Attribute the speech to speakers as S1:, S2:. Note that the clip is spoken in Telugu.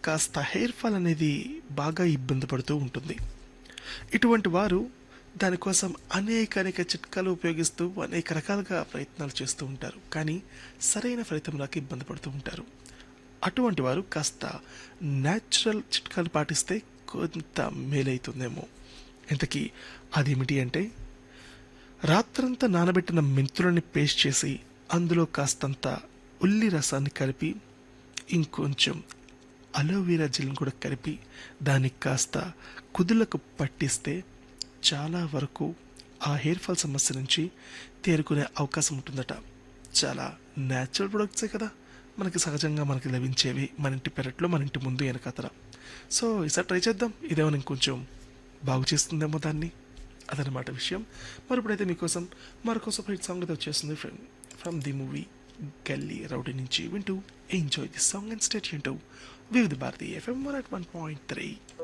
S1: కాస్త హెయిర్ ఫాల్ అనేది బాగా ఇబ్బంది పడుతూ ఉంటుంది ఇటువంటి వారు దానికోసం అనేక అనేక చిట్కాలు ఉపయోగిస్తూ అనేక రకాలుగా ప్రయత్నాలు చేస్తూ ఉంటారు కానీ సరైన ఫలితం రాక ఇబ్బంది పడుతూ ఉంటారు అటువంటి వారు కాస్త న్యాచురల్ చిట్కాలు పాటిస్తే కొంత మేలైతుందేమో ఇంతకీ అదేమిటి అంటే రాత్రంతా నానబెట్టిన మెంతులని పేస్ట్ చేసి అందులో కాస్తంత ఉల్లి రసాన్ని కలిపి ఇంకొంచెం అలోవెరా జెల్ని కూడా కలిపి దానికి కాస్త కుదులకు పట్టిస్తే చాలా వరకు ఆ హెయిర్ ఫాల్ సమస్య నుంచి తేరుకునే అవకాశం ఉంటుందట చాలా న్యాచురల్ ప్రొడక్ట్సే కదా మనకి సహజంగా మనకి లభించేవి మన ఇంటి పెరట్లో మన ఇంటి ముందు వెనకతర సో ఈసారి ట్రై చేద్దాం ఇదేమైనా ఇంకొంచెం బాగు చేస్తుందేమో దాన్ని అదనమాట విషయం మరి ఇప్పుడైతే మీకోసం మరొక సూపర్ హిట్ సాంగ్ అయితే వచ్చేస్తుంది from from the movie Gully Rowdy నుంచి వింటూ enjoy the song and state వింటూ Vividh Bharati FM one at one point three